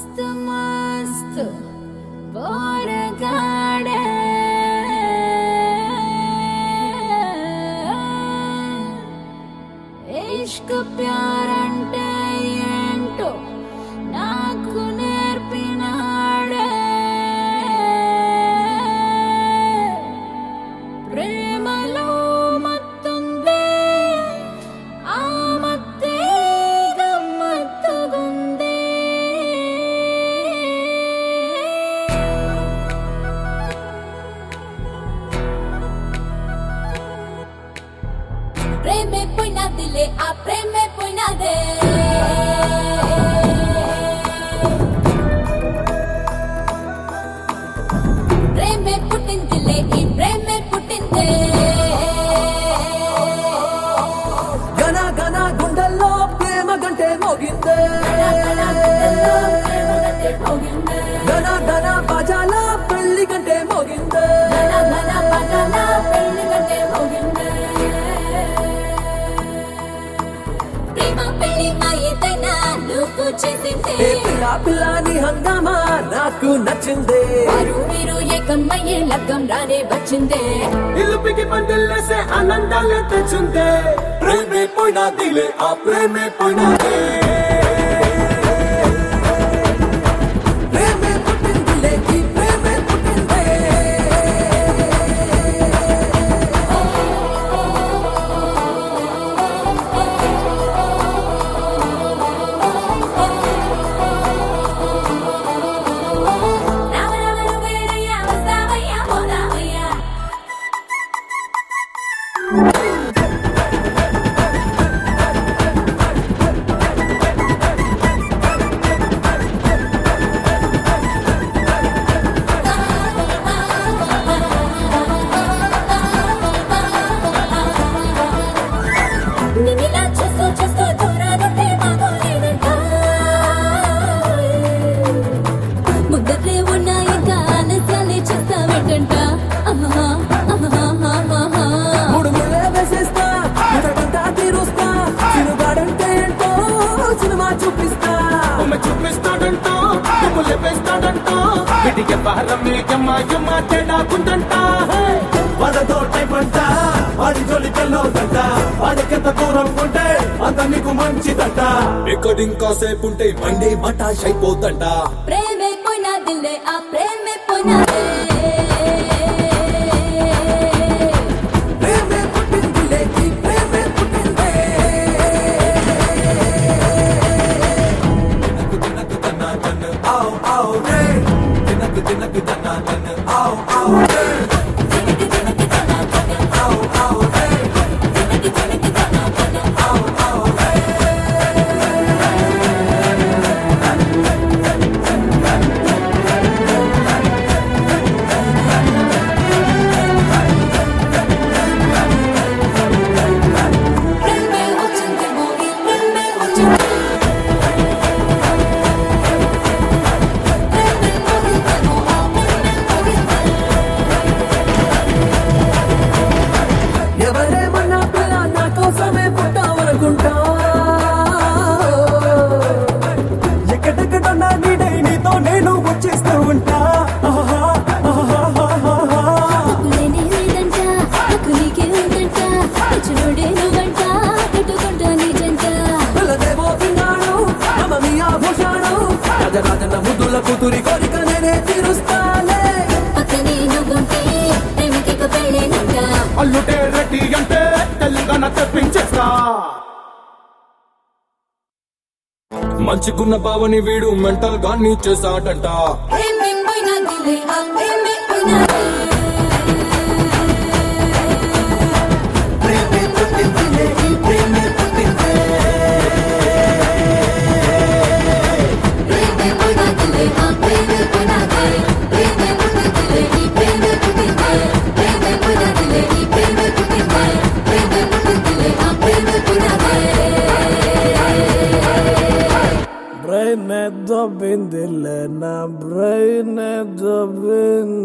मस्त मस्त పోరగాడే ఇష్క్ ప్యార్ అంటే ఏంటో నాకు నేర్పినాడే ప్రేమలో మత్తుంది ఆ మత్తే గమ్మత్తుగుంది ప్రేమే పోయినదిలే ఆ ప్రేమే పోయినదే ప్రేమే పుట్టిందిలే ఈ ప్రేమే పుట్టిందే గన గన గుండెల్లో ప్రేమ గంటే మోగిందే గన గన బజాల పెళ్లి గంటే మోగిందే ప్రేమ పెళ్లి మా ఏదైనా నువ్వు చేసిందే ఏ పిల్ల పిల్లని హంగామా నాకు నచ్చిందే వారు మీరు ఏకమయ్యే లగ్గం రానే వచ్చిందే ఇల్లు పికి పందిల్లేసే ఆనందాలే తెచ్చుందే ప్రేమే పోయినా దిలే ఆ ప్రేమే పోయినాదే ప్రేమే పుట్టిందిలే ఈ ప్రేమే పుట్టిందే రామ రామ నువ్వేనయ్యా వస్తావయ్యా పోదామయ్యా నిన్నిలా చూస్తూ చూస్తూ దూరానుంటే బాగోలేదంట ముద్దట్లే ఉన్నాయి ఇంకా ఆలస్యాలే చేస్తావేంటంట ఆహా, ఆహా, ఆహా. మూడు ముళ్ళే వేసేస్తా ముడకంతా తీరుస్తా చిరుగాడంటే ఏంటో సినిమా చూపిస్తా ఉమ్మ చూపిస్తాడంట ఉమ్ము లేపేస్తాడంట విడిగే భారమే యమ్మ యమ్మ తేడాకుందంట వాడతో టైప్ అంట వాడి జోలికెళ్ళో దంట వాడికెంత దూరం ఉంటే అంత నీకు మంచిదంట ఇక్కడ ఇంకా సేపు ఉంటే మండి మటాష్ అయిపోతంట ప్రేమే పోయినదిలే ఆ ప్రేమే పోయినదే ప్రేమే పుట్టిందిలే ఈ ప్రేమే పుట్టిందే తినకు తన్నా తన్ను ఆవ్ ఆవ్ రే తినకు తినకు తన్నా తన్ను ఆవ్ ఆవ్ రే ఆవ్ ఆవ్ రే ఆవ్ ఆవ్ రే ప్రేమే వచ్చిందేమో ఈ ప్రేమే వచ్చింది ప్రేమే పోయిందేమో ఆ ప్రేమే పోయింది ఎవరేమన్నా పిల్ల నా కోసమే పుట్టావనుకుంటా ఎక్కడెక్కడ నా నీడై నీతో నేను వచ్చేస్తూ ఉంటా ఆహా, ఆహా, ఆహా, ఆహా. తప్పులేనే లేదంట హక్కు నీకే ఉందంట తెచ్చునుడే నువ్వంట కట్టుకుంటా నీ జంట పిల్లదేమో విన్నాడు నమమి ఆభూషాడు రాజరాజన ముద్దుల కూతురి కోరిక నేనే తీరుస్తాలే పక్కనే నువ్వుంటే ప్రేమకిక పెళ్ళేనంట అల్లుటే రెడ్డి అంటే తెలంగాణ తెప్పించేస్తా మంచిగున్న బావని వీడు మెంటల్ గా నీ చేశాడంట ప్రేమే పోయినదిలే ఆ ప్రేమే పోయినది ప్రేమే పుట్టిందిలే ఈ ప్రేమే పుట్టిందే ప్రేమే పోయినదిలే ఆ ప్రేమే పోయినది ప్రేమే పుట్టిందిలే ఈ ప్రేమే పుట్టింది ప్రేమే పోయినదిలే ఈ ప్రేమే పుట్టింది ప్రేమే పుట్టిందిలే ఆ ప్రేమే పోయినది బ్రెయిన్ దొబ్బిందిలే నా బ్రెయిన్ దొబ్బింది